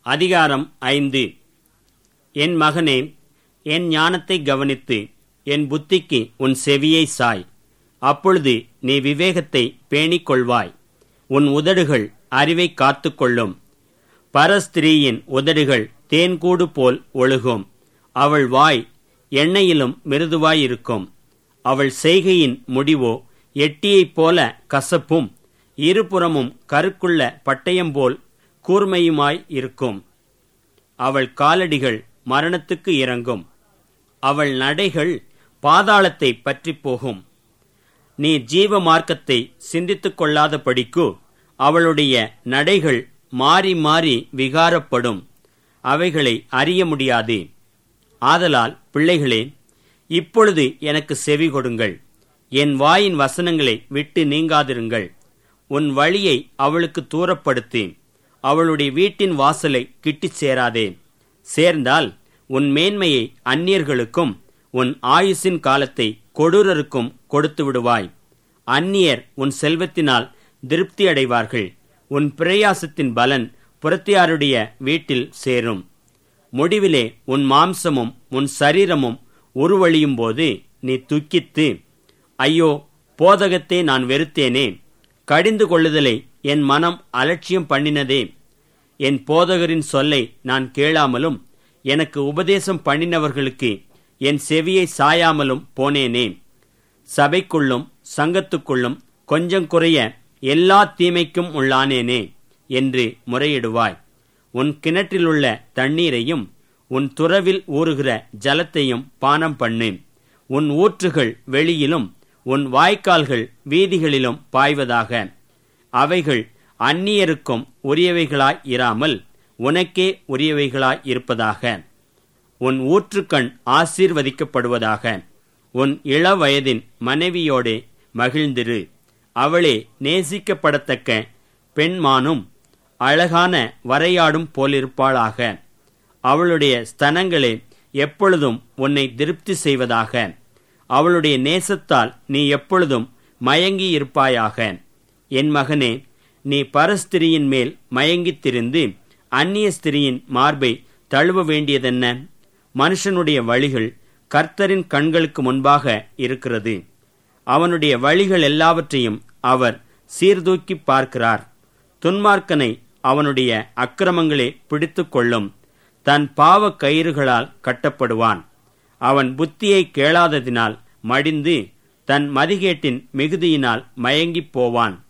அதிகாரம் ஐந்து என் மகனே என் ஞானத்தை கவனித்து என் புத்திக்கு உன் செவியை சாய் அப்பொழுது நீ விவேகத்தை பேணிக் கொள்வாய் உன் உதடுகள் அறிவை காத்துக்கொள்ளும் பரஸ்திரீயின் உதடுகள் தேன்கூடு போல் ஒழுகும் அவள் வாய் எண்ணெயிலும் மிருதுவாயிருக்கும் அவள் செய்கையின் முடிவோ எட்டியைப் போல கசப்பும் இருபுறமும் கருக்குள்ள பட்டயம் போல் கூர்மையுமாய் இருக்கும் அவள் காலடிகள் மரணத்துக்கு இறங்கும் அவள் நடைகள் பாதாளத்தை பற்றி போகும் நீ ஜீவ மார்க்கத்தை சிந்தித்துக் கொள்ளாத படிக்கு அவளுடைய நடைகள் மாறி மாறி விகாரப்படும் அவைகளை அறிய முடியாது ஆதலால் பிள்ளைகளே இப்பொழுது எனக்கு செவி கொடுங்கள் என் வாயின் வசனங்களை விட்டு நீங்காதிருங்கள் உன் வழியை அவளுக்கு தூரப்படுத்து அவளுடைய வீட்டின் வாசலை கிட்டிச் சேராதே சேர்ந்தால் உன் மேன்மையை அந்நியர்களுக்கும் உன் ஆயுசின் காலத்தை கொடூரருக்கும் கொடுத்து விடுவாய் அந்நியர் உன் செல்வத்தினால் திருப்தி அடைவார்கள் உன் பிரயாசத்தின் பலன் புறத்தியாருடைய வீட்டில் சேரும் முடிவிலே உன் மாம்சமும் உன் சரீரமும் உருவழியும் போது நீ துக்கித்து ஐயோ போதகத்தை நான் வெறுத்தேனே கடிந்து கொள்ளுதலை என் மனம் அலட்சியம் பண்ணினதே என் போதகரின் சொல்லை நான் கேளாமலும் எனக்கு உபதேசம் பண்ணினவர்களுக்கு என் செவியை சாயாமலும் போனேனே சபைக்குள்ளும் சங்கத்துக்குள்ளும் கொஞ்சம் குறைய எல்லா தீமைக்கும் உள்ளானேனே என்று முறையிடுவாய் உன் கிணற்றிலுள்ள தண்ணீரையும் உன் துறவில் ஊறுகிற ஜலத்தையும் பானம் பண்ணு உன் ஊற்றுகள் வெளியிலும் உன் வாய்க்கால்கள் வீதிகளிலும் பாய்வதாக அவைகள் அந்நியருக்கும் உரியவைகளாய் இராமல் உனக்கே உரியவைகளாய் இருப்பதாக உன் ஊற்றுக்கண் ஆசீர்வதிக்கப்படுவதாக உன் இளவயதின் மனைவியோடே மகிழ்ந்திரு அவளே நேசிக்கப்படத்தக்க பெண்மானும் அழகான வரையாடும் போலிருப்பாளாக அவளுடைய ஸ்தனங்களே எப்பொழுதும் உன்னை திருப்தி செய்வதாக அவளுடைய நேசத்தால் நீ எப்பொழுதும் மயங்கி இருப்பாயாக என் மகனே நீ பரஸ்திரியின் மேல் மயங்கித் திரிந்து அந்நிய ஸ்திரியின் மார்பை தழுவ வேண்டியதென்ன மனுஷனுடைய வழிகள் கர்த்தரின் கண்களுக்கு முன்பாக இருக்கிறது அவனுடைய வழிகள் எல்லாவற்றையும் அவர் சீர்தூக்கி பார்க்கிறார் துன்மார்க்கனை அவனுடைய அக்கிரமங்களே பிடித்து கொள்ளும் தன் பாவ கயிறுகளால் கட்டப்படுவான் அவன் புத்தியை கேளாததினால் மடிந்து தன் மதிகேட்டின் மிகுதியினால் மயங்கிப் போவான்